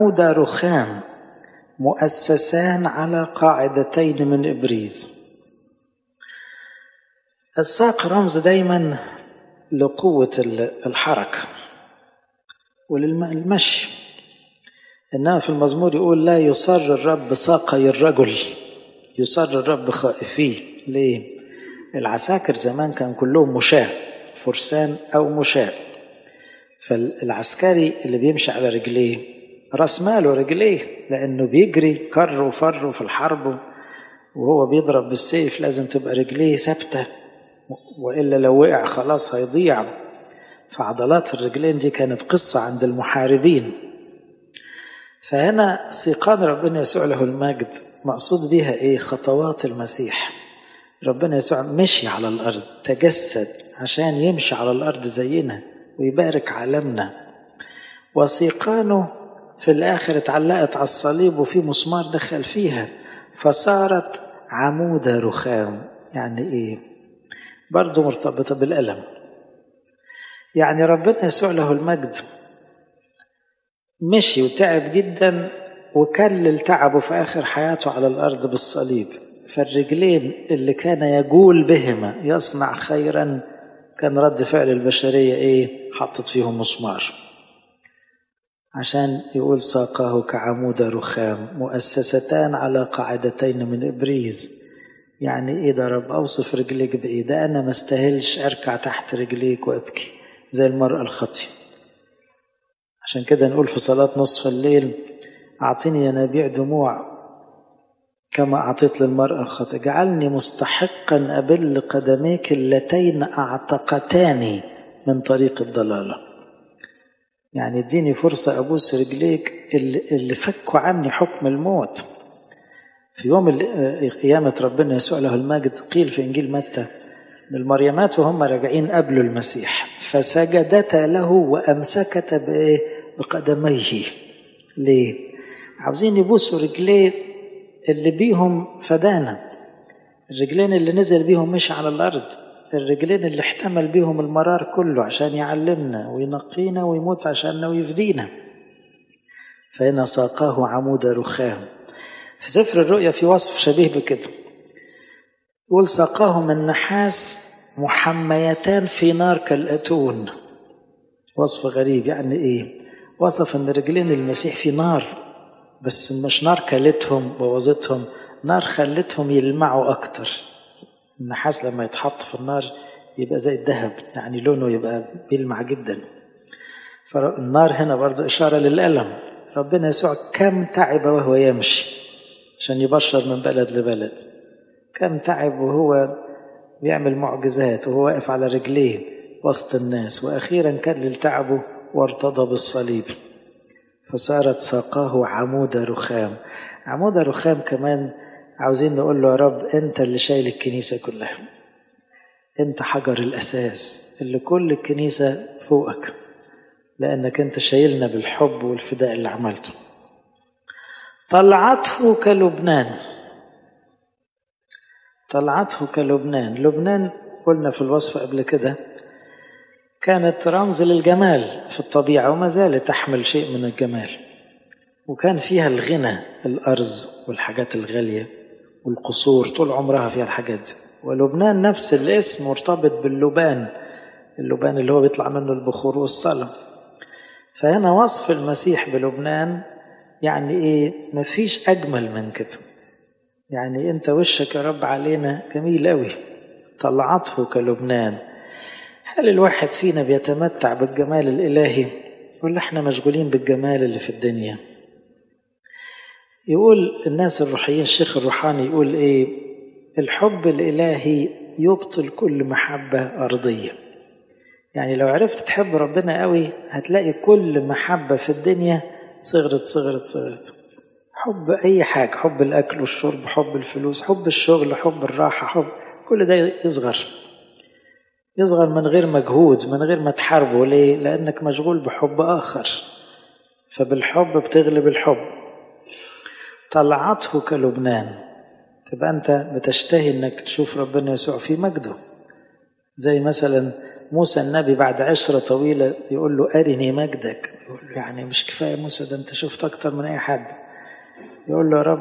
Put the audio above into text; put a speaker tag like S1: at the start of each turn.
S1: عمود رخام مؤسسان على قاعدتين من إبريز الساق رمز دايما لقوة الحركة وللمشي إنما في المزمور يقول لا يصر الرب ساقي الرجل يصر الرب خائفيه ليه؟ العساكر زمان كان كلهم مشاة فرسان أو مشاة فالعسكري اللي بيمشي على رجليه راس ماله رجليه لأنه بيجري كر وفر في الحرب وهو بيضرب بالسيف لازم تبقى رجليه ثابتة وإلا لو وقع خلاص هيضيع فعضلات الرجلين دي كانت قصة عند المحاربين فهنا سيقان ربنا يسوع له المجد مقصود بها ايه خطوات المسيح ربنا يسوع مشي على الارض تجسد عشان يمشي على الارض زينا ويبارك عالمنا وسيقانه في الاخر اتعلقت على الصليب وفي مسمار دخل فيها فصارت عمود رخام يعني ايه برضه مرتبطه بالالم يعني ربنا يسوع له المجد مشي وتعب جدا وكلل تعبه في آخر حياته على الأرض بالصليب فالرجلين اللي كان يجول بهما يصنع خيرا كان رد فعل البشرية إيه حطت فيهم مسمار عشان يقول ساقاه كعمود رخام مؤسستان على قاعدتين من إبريز يعني إيه ده رب أوصف رجليك بإيه ده أنا ما استاهلش أركع تحت رجليك وأبكي زي المرأة الخطية عشان كده نقول في صلاة نصف الليل أعطني ينابيع دموع كما أعطيت للمرأة الخطية اجعلني مستحقا أبل قدميك اللتين أعتقتاني من طريق الضلالة يعني اديني فرصة أبوس رجليك اللي, اللي فكوا عني حكم الموت في يوم قيامة ربنا يسوع له المجد قيل في إنجيل متى المريمات وهم راجعين قبلوا المسيح فسجدتا له وأمسكتا بإيه؟ بقدميه ليه؟ عاوزين يبوسوا رجليه اللي بيهم فدانا الرجلين اللي نزل بيهم مش على الأرض الرجلين اللي احتمل بيهم المرار كله عشان يعلمنا وينقينا ويموت عشاننا ويفدينا فهنا ساقاه عمود رخام في سفر الرؤيا في وصف شبيه بكده يقول ساقاه من نحاس محميتان في نار كالأتون وصف غريب يعني ايه وصف ان رجلين المسيح في نار بس مش نار كلتهم بوظتهم نار خلتهم يلمعوا اكتر النحاس لما يتحط في النار يبقى زي الذهب يعني لونه يبقى بيلمع جدا فالنار هنا برضو إشارة للألم ربنا يسوع كم تعب وهو يمشي عشان يبشر من بلد لبلد كم تعب وهو بيعمل معجزات وهو واقف على رجليه وسط الناس وأخيرا كلل تعبه وارتضى بالصليب فصارت ساقاه عمود رخام عمود رخام كمان عاوزين نقول له يا رب انت اللي شايل الكنيسة كلها انت حجر الأساس اللي كل الكنيسة فوقك لأنك انت شايلنا بالحب والفداء اللي عملته طلعته كلبنان طلعته كلبنان لبنان قلنا في الوصف قبل كده كانت رمز للجمال في الطبيعة وما زالت تحمل شيء من الجمال وكان فيها الغنى الأرز والحاجات الغالية والقصور طول عمرها فيها الحاجات دي ولبنان نفس الاسم مرتبط باللبان اللبان اللي هو بيطلع منه البخور والصلاة فهنا وصف المسيح بلبنان يعني ايه مفيش أجمل من كده يعني انت وشك يا رب علينا جميل قوي طلعته كلبنان هل الواحد فينا بيتمتع بالجمال الإلهي ولا احنا مشغولين بالجمال اللي في الدنيا يقول الناس الروحيين الشيخ الروحاني يقول ايه الحب الإلهي يبطل كل محبة أرضية يعني لو عرفت تحب ربنا قوي هتلاقي كل محبة في الدنيا صغرت صغرت صغرت حب أي حاجة حب الأكل والشرب حب الفلوس حب الشغل حب الراحة حب كل ده يصغر يصغر من غير مجهود من غير ما تحاربه ليه؟ لأنك مشغول بحب آخر فبالحب بتغلب الحب طلعته كلبنان تبقى أنت بتشتهي أنك تشوف ربنا يسوع في مجده زي مثلا موسى النبي بعد عشرة طويلة يقول له أرني مجدك يقول له يعني مش كفاية موسى ده أنت شفت أكتر من أي حد يقول له يا رب